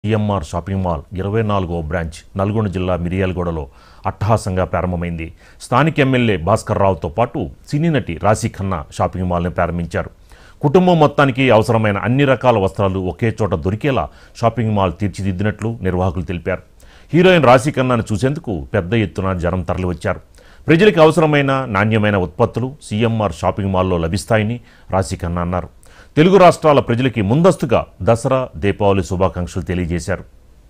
EMR shopping mall ఇరవై నాలుగో branch Nalgonda జిల్లా మిరియాలగూడలో అట్టహాసంగా ప్రారంభమైంది స్థానిక ఎమ్మెల్యే భాస్కర్ రావుతో పాటు సినీ నటి రాశీ ఖన్నా షాపింగ్ మాల్ని ప్రారంభించారు కుటుంబం మొత్తానికి అవసరమైన అన్ని రకాల వస్త్రాలు ఒకే చోట దొరికేలా షాపింగ్ మాల్ తీర్చిదిద్దినట్లు నిర్వాహకులు తెలిపారు హీరోయిన్ రాశీ ఖన్నాను చూసేందుకు పెద్ద ఎత్తున జనం తరలివచ్చారు ప్రజలకు అవసరమైన నాణ్యమైన ఉత్పత్తులు సీఎంఆర్ షాపింగ్ మాల్లో లభిస్తాయని రాశీ ఖన్నా అన్నారు తెలుగు రాష్ట్రాల ప్రజలకి ముందస్తుగా దసరా దీపావళి శుభాకాంక్షలు తెలియజేశారు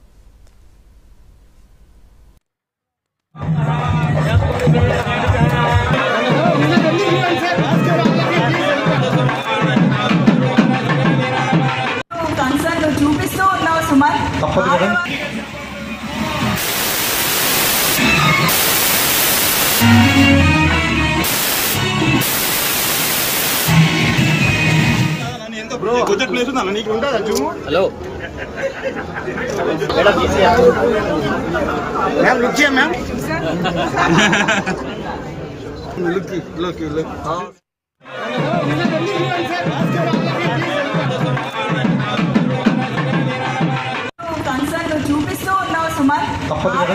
కన్సర్న్ చూపిస్తూ ఉన్నావు సుమన్ తప్పదు కదా బ్రో కొంచెం ప్లేస్ ఉందా నీకు ఉంటుందా జూమ్ హలో మ్యామ్ లుక్ చేయ ma'am look look look concern చూపిస్తూ ఉన్నావు సుమన్ తప్పదు కదా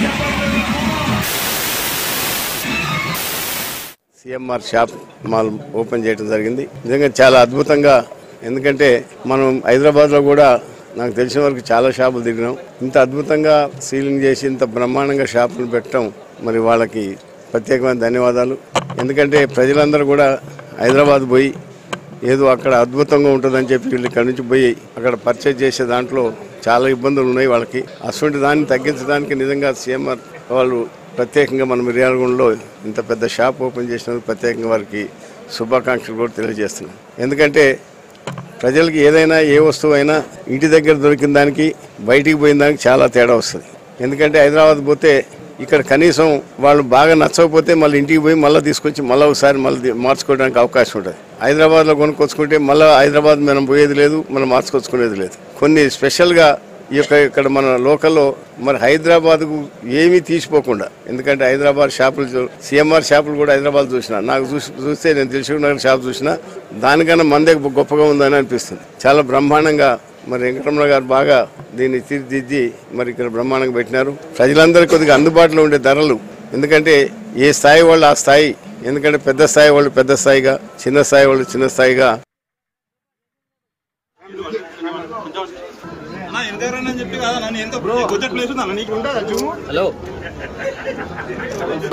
సిఎంఆర్ షాప్ మాల్ ఓపెన్ చేయడం జరిగింది నిజంగా చాలా అద్భుతంగా ఎందుకంటే మనం హైదరాబాద్లో కూడా నాకు తెలిసిన వరకు చాలా షాపులు తిరిగినాం ఇంత అద్భుతంగా సీలింగ్ చేసి ఇంత బ్రహ్మాండంగా షాపులు పెట్టడం మరి వాళ్ళకి ప్రత్యేకమైన ధన్యవాదాలు ఎందుకంటే ప్రజలందరూ కూడా హైదరాబాద్ పోయి ఏదో అక్కడ అద్భుతంగా ఉంటుందని చెప్పి వీళ్ళు ఇక్కడ నుంచి పోయి అక్కడ పర్చేజ్ చేసే దాంట్లో చాలా ఇబ్బందులు ఉన్నాయి వాళ్ళకి అటువంటి దాన్ని తగ్గించడానికి నిజంగా సీఎంఆర్ వాళ్ళు ప్రత్యేకంగా మన మిర్యాలగూడలో ఇంత పెద్ద షాప్ ఓపెన్ చేసినందుకు ప్రత్యేకంగా వారికి శుభాకాంక్షలు కూడా తెలియజేస్తున్నాం ఎందుకంటే ప్రజలకి ఏదైనా ఏ వస్తువు అయినా ఇంటి దగ్గర దొరికిన దానికి బయటికి పోయిన దానికి చాలా తేడా వస్తుంది ఎందుకంటే హైదరాబాద్ పోతే ఇక్కడ కనీసం వాళ్ళు బాగా నచ్చకపోతే మళ్ళీ ఇంటికి పోయి మళ్ళీ తీసుకొచ్చి మళ్ళీ ఒకసారి మళ్ళీ మార్చుకోవడానికి అవకాశం ఉంటుంది హైదరాబాద్లో కొనుక్కొచ్చుకుంటే మళ్ళీ హైదరాబాద్ మనం పోయేది లేదు మనం మార్చుకొచ్చుకునేది లేదు కొన్ని స్పెషల్గా ఈ యొక్క ఇక్కడ మన లోకల్లో మరి హైదరాబాద్కు ఏమీ తీసిపోకుండా ఎందుకంటే హైదరాబాద్ షాపులు చూ- సిఎంఆర్ షాపులు కూడా హైదరాబాద్ చూసిన నాకు చూసి చూస్తే నేను దిల్సుఖ్ షాప్ చూసిన దానికన్నా మందే గొప్పగా ఉందని అనిపిస్తుంది చాలా బ్రహ్మాండంగా మరి వెంకటరమణ గారు బాగా దీన్ని తీర్చిదిద్ది మరి ఇక్కడ బ్రహ్మాండంగా పెట్టినారు ప్రజలందరికీ కొద్దిగా అందుబాటులో ఉండే ధరలు ఎందుకంటే ఏ స్థాయి వాళ్ళు ఆ స్థాయి ఎందుకంటే పెద్ద స్థాయి వాళ్ళు పెద్ద స్థాయిగా చిన్న స్థాయి వాళ్ళు చిన్న స్థాయిగా అన్న ఎంత చెప్పి కదా నన్ను ఎంత బ్రో కొంచెం ప్లేస్ ఉందా నీకు ఉంటుందా జూమ్ హలో